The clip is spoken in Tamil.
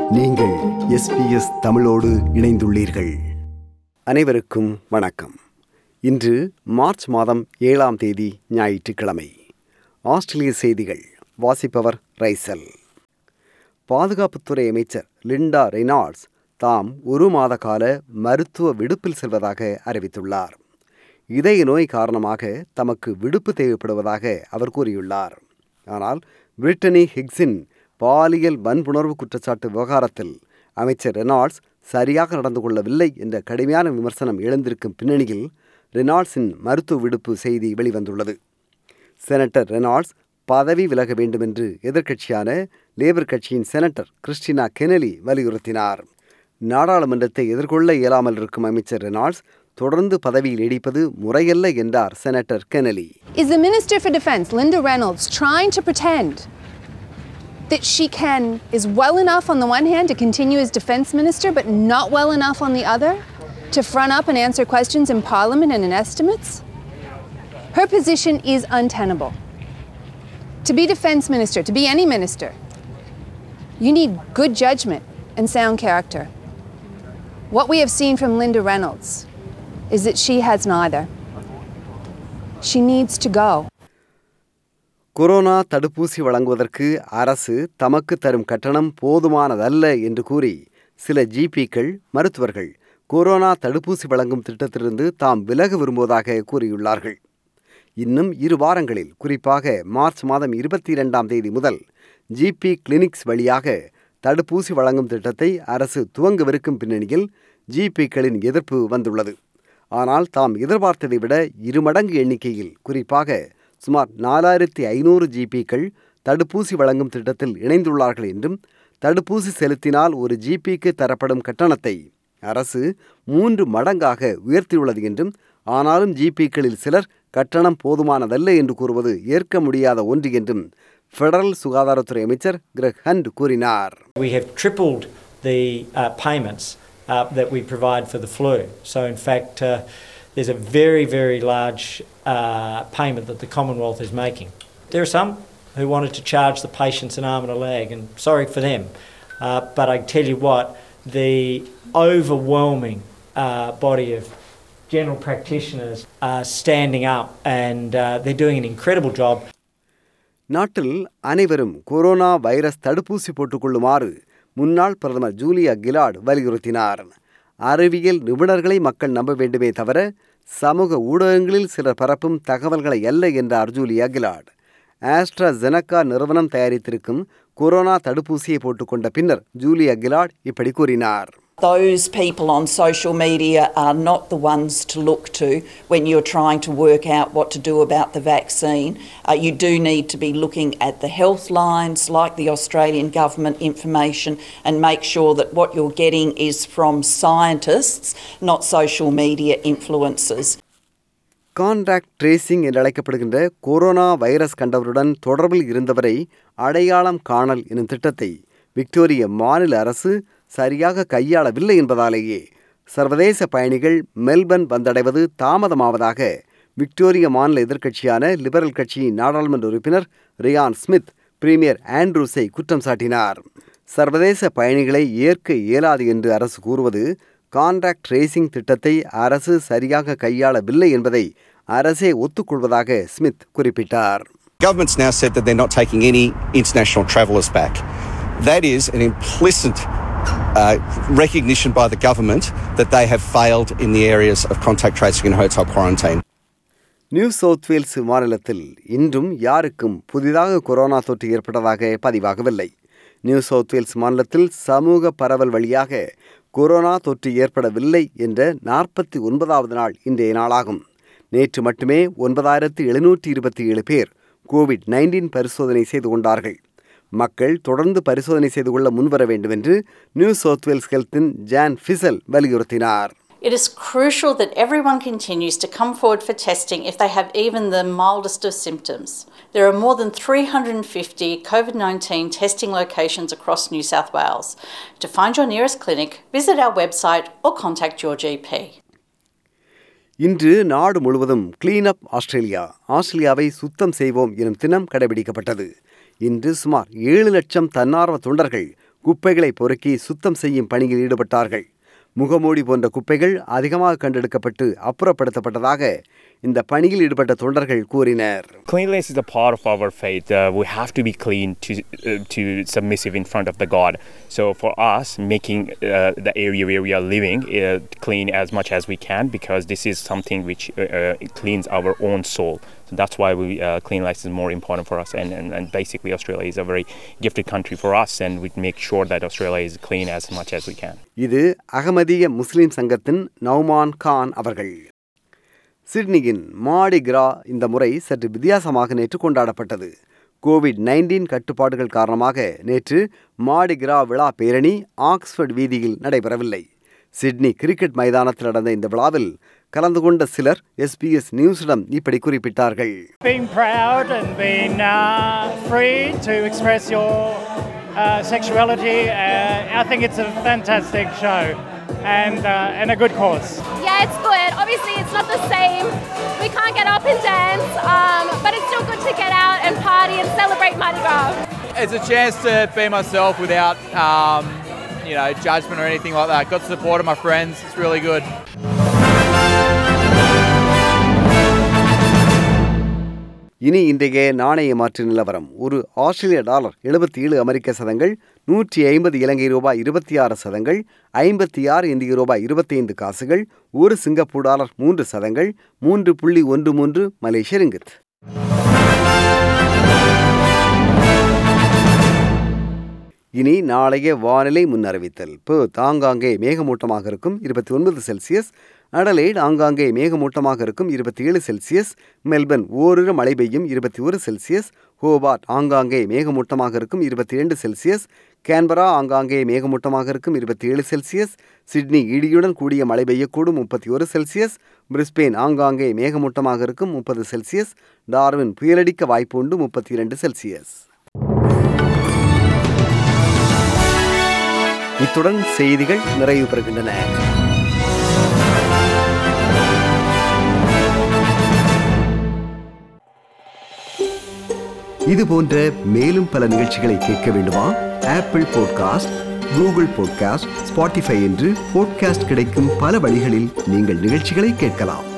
நீங்கள் எஸ்பிஎஸ் தமிழோடு இணைந்துள்ளீர்கள் அனைவருக்கும் வணக்கம் இன்று மார்ச் மாதம் ஏழாம் தேதி ஞாயிற்றுக்கிழமை ஆஸ்திரேலிய செய்திகள் வாசிப்பவர் ரைசல் பாதுகாப்புத்துறை அமைச்சர் லிண்டா ரெனால்ட்ஸ் தாம் ஒரு மாத கால மருத்துவ விடுப்பில் செல்வதாக அறிவித்துள்ளார் இதய நோய் காரணமாக தமக்கு விடுப்பு தேவைப்படுவதாக அவர் கூறியுள்ளார் ஆனால் பிரிட்டனி ஹிக்ஸின் பாலியல் வன்புணர்வு குற்றச்சாட்டு விவகாரத்தில் அமைச்சர் ரெனால்ட்ஸ் சரியாக நடந்து கொள்ளவில்லை என்ற கடுமையான விமர்சனம் எழுந்திருக்கும் பின்னணியில் ரெனால்ட்ஸின் மருத்துவ விடுப்பு செய்தி வெளிவந்துள்ளது செனட்டர் ரெனால்ட்ஸ் பதவி விலக வேண்டுமென்று எதிர்க்கட்சியான லேபர் கட்சியின் செனட்டர் கிறிஸ்டினா கெனலி வலியுறுத்தினார் நாடாளுமன்றத்தை எதிர்கொள்ள இயலாமல் இருக்கும் அமைச்சர் ரெனால்ட்ஸ் தொடர்ந்து பதவியில் நீடிப்பது முறையல்ல என்றார் senator Keneally Is the Minister for Defence, Linda Reynolds, trying to pretend that she can is well enough on the one hand to continue as Defence Minister, but not well enough on the other to front up and answer questions in Parliament and in estimates? Her position is untenable. To be Defence Minister, to be any minister, you need good judgment and sound character. What we have seen from Linda Reynolds is that she has neither. She needs to go. Corona தடுப்பூசி வழங்குவதற்கு அரசு தமக்கு தரும் கட்டணம் போதுமானதல்ல என்று கூறி சில ஜிபிக்கள் மருத்துவர்கள் கொரோனா தடுப்பூசி வழங்கும் திட்டத்திலிருந்து தாம் விலக விரும்புவதாக கூறியுள்ளார்கள் இன்னும் இரு வாரங்களில் குறிப்பாக மார்ச் மாதம் இருபத்தி இரண்டாம் தேதி முதல் ஜிபி கிளினிக்ஸ் வழியாக தடுப்பூசி வழங்கும் திட்டத்தை அரசு துவங்கவிருக்கும் பின்னணியில் ஜிபிக்களின் எதிர்ப்பு வந்துள்ளது ஆனால் தாம் எதிர்பார்த்ததை விட இருமடங்கு எண்ணிக்கையில் குறிப்பாக சுமார் நாலாயிரத்தி ஐநூறு ஜிபிக்கள் தடுப்பூசி வழங்கும் திட்டத்தில் இணைந்துள்ளார்கள் என்றும் தடுப்பூசி செலுத்தினால் ஒரு ஜிபிக்கு தரப்படும் கட்டணத்தை அரசு மூன்று மடங்காக உயர்த்தியுள்ளது என்றும் ஆனாலும் ஜிபிக்களில் சிலர் கட்டணம் போதுமானதல்ல என்று கூறுவது ஏற்க முடியாத ஒன்று என்றும் ஃபெடரல் சுகாதாரத்துறை அமைச்சர் கிரெக் ஹண்ட் கூறினார் We have tripled the uh, payments uh, that we provide for the flu. So, in fact, uh, there's a very, very large uh, payment that the Commonwealth is making. There are some who wanted to charge the patients an arm and a leg, and sorry for them. Uh, but I tell you what, the overwhelming uh, body of general practitioners are standing up and uh, they're doing an incredible job. நாட்டில் அனைவரும் கொரோனா வைரஸ் தடுப்பூசி போட்டுக்கொள்ளுமாறு முன்னாள் பிரதமர் ஜூலியா கிலார்ட் வலியுறுத்தினார் அறிவியல் நிபுணர்களை மக்கள் நம்ப வேண்டுமே தவிர சமூக ஊடகங்களில் சிலர் பரப்பும் தகவல்களை அல்ல என்றார் ஜூலியா கிலார்ட் ஆஸ்ட்ராஜெனக்கா நிறுவனம் தயாரித்திருக்கும் கொரோனா தடுப்பூசியை போட்டுக்கொண்ட பின்னர் ஜூலியா கிலார்ட் இப்படி கூறினார் Those people on social media are not the ones to look to when you're trying to work out what to do about the vaccine. Uh, you do need to be looking at the health lines, like the Australian government information, and make sure that what you're getting is from scientists, not social media influencers. Contact tracing என்று அழைக்கப்படுகின்ற கொரோனா வைரஸ் கண்டவருடன் தொடர்பில் இருந்தவரை அடையாளம் காணல் எனும் திட்டத்தை விக்டோரிய மாநில அரசு சரியாக கையாளவில்லை என்பதாலேயே சர்வதேச பயணிகள் மெல்பர்ன் வந்தடைவது தாமதமாவதாக விக்டோரிய மாநில எதிர்க்கட்சியான லிபரல் கட்சியின் நாடாளுமன்ற உறுப்பினர் ரியான் ஸ்மித் பிரீமியர் ஆண்ட்ரூஸை குற்றம் சாட்டினார் சர்வதேச பயணிகளை ஏற்க இயலாது என்று அரசு கூறுவது கான்ட்ராக்ட் ட்ரேசிங் திட்டத்தை அரசு சரியாக கையாளவில்லை என்பதை அரசே ஒத்துக்கொள்வதாக ஸ்மித் குறிப்பிட்டார் Government's now said that they're not taking any international travellers back. That is an implicit uh, recognition by the government that they have failed in the areas of contact tracing and hotel quarantine. New South Wales மாநிலத்தில் இன்றும் யாருக்கும் புதிதாக கொரோனா தொற்று ஏற்பட்டதாக பதிவாகவில்லை நியூ சவுத் வேல்ஸ் மாநிலத்தில் சமூக பரவல் வழியாக கொரோனா தொற்று ஏற்படவில்லை என்ற நாற்பத்தி ஒன்பதாவது நாள் இன்றைய நாளாகும் நேற்று மட்டுமே ஒன்பதாயிரத்து எழுநூற்றி இருபத்தி ஏழு பேர் கோவிட் நைன்டீன் பரிசோதனை செய்து கொண்டார்கள் மக்கள் தொடர்ந்து பரிசோதனை செய்து கொள்ள முன்வர வேண்டும் என்று நியூ சவுத் வேல்ஸ் ஹெல்த்தின் ஜான் ஃபிசல் வலியுறுத்தினார் It is crucial that everyone continues to come forward for testing if they have even the mildest of symptoms. There are more than 350 COVID 19 testing locations across New South Wales. To find your nearest clinic, visit our website or contact your GP. இன்று நாடு முழுவதும் கிளீன் அப் ஆஸ்திரேலியா ஆஸ்திரேலியாவை சுத்தம் செய்வோம் எனும் தினம் கடைபிடிக்கப்பட்டது இன்று சுமார் ஏழு லட்சம் தன்னார்வ தொண்டர்கள் குப்பைகளை பொறுக்கி சுத்தம் செய்யும் பணியில் ஈடுபட்டார்கள் முகமூடி போன்ற குப்பைகள் அதிகமாக கண்டெடுக்கப்பட்டு அப்புறப்படுத்தப்பட்டதாக இந்த பணியில் ஈடுபட்ட தொண்டர்கள் கூறினர் Cleanliness is a part of our faith. Uh, we have to be clean to uh, to submissive in front of the God. So for us, making uh, the area where we are living uh, clean as much as we can, because this is something which uh, uh, cleans our own soul. So that's why we uh, cleanliness is more important for us. And, and and basically, Australia is a very gifted country for us, and we make sure that Australia is clean as much as we can. இது அகமதிய முஸ்லிம் சங்கத்தின் நௌமான் கான் அவர்கள் சிட்னியின் மாடி கிரா இந்த முறை சற்று வித்தியாசமாக நேற்று கொண்டாடப்பட்டது கோவிட் நைன்டீன் கட்டுப்பாடுகள் காரணமாக நேற்று மாடி கிரா விழா பேரணி ஆக்ஸ்போர்ட் வீதியில் நடைபெறவில்லை சிட்னி கிரிக்கெட் மைதானத்தில் நடந்த இந்த விழாவில் கலந்து கொண்ட சிலர் எஸ்பிஎஸ் நியூஸிடம் இப்படி குறிப்பிட்டார்கள் being proud and being uh, free to express your uh, sexuality. Uh, I think it's a fantastic show and, uh, and a good cause. Yeah, it's good. Obviously, it's not the same. We can't get up and dance, um, but it's still good to get out and party and celebrate Mardi Gras. It's a chance to be myself without, um, you know, judgment or anything like that. Got the support of my friends. It's really good. இனி இன்றைய நாணய மாற்று நிலவரம் ஒரு ஆஸ்திரேலிய டாலர் எழுபத்தி ஏழு அமெரிக்க சதங்கள் நூற்றி ஐம்பது இலங்கை ரூபாய் இருபத்தி ஆறு சதங்கள் ஐம்பத்தி ஆறு இந்திய ரூபாய் இருபத்தைந்து காசுகள் ஒரு சிங்கப்பூர் டாலர் மூன்று சதங்கள் மூன்று புள்ளி ஒன்று மூன்று மலேசிய ரிங்கித் இனி நாளைய வானிலை முன்னறிவித்தல் இப்போ தாங்காங்கே மேகமூட்டமாக இருக்கும் இருபத்தி ஒன்பது செல்சியஸ் அடலைட் ஆங்காங்கே மேகமூட்டமாக இருக்கும் இருபத்தி ஏழு செல்சியஸ் மெல்பர்ன் ஓரிரு மழை பெய்யும் இருபத்தி ஒரு செல்சியஸ் ஹோபார்ட் ஆங்காங்கே மேகமூட்டமாக இருக்கும் இருபத்தி இரண்டு செல்சியஸ் கேன்பரா ஆங்காங்கே மேகமூட்டமாக இருக்கும் இருபத்தி ஏழு செல்சியஸ் சிட்னி இடியுடன் கூடிய மழை பெய்யக்கூடும் முப்பத்தி ஒரு செல்சியஸ் பிரிஸ்பெயின் ஆங்காங்கே மேகமூட்டமாக இருக்கும் முப்பது செல்சியஸ் டார்வின் புயலடிக்க வாய்ப்பு உண்டு முப்பத்தி இரண்டு செல்சியஸ் இத்துடன் செய்திகள் நிறைவு பெறுகின்றன இது போன்ற மேலும் பல நிகழ்ச்சிகளை கேட்க வேண்டுமா Apple podcast Google podcast Spotify என்று பாட்காஸ்ட் கிடைக்கும் பல வழிகளில் நீங்கள் நிகழ்ச்சிகளை கேட்கலாம்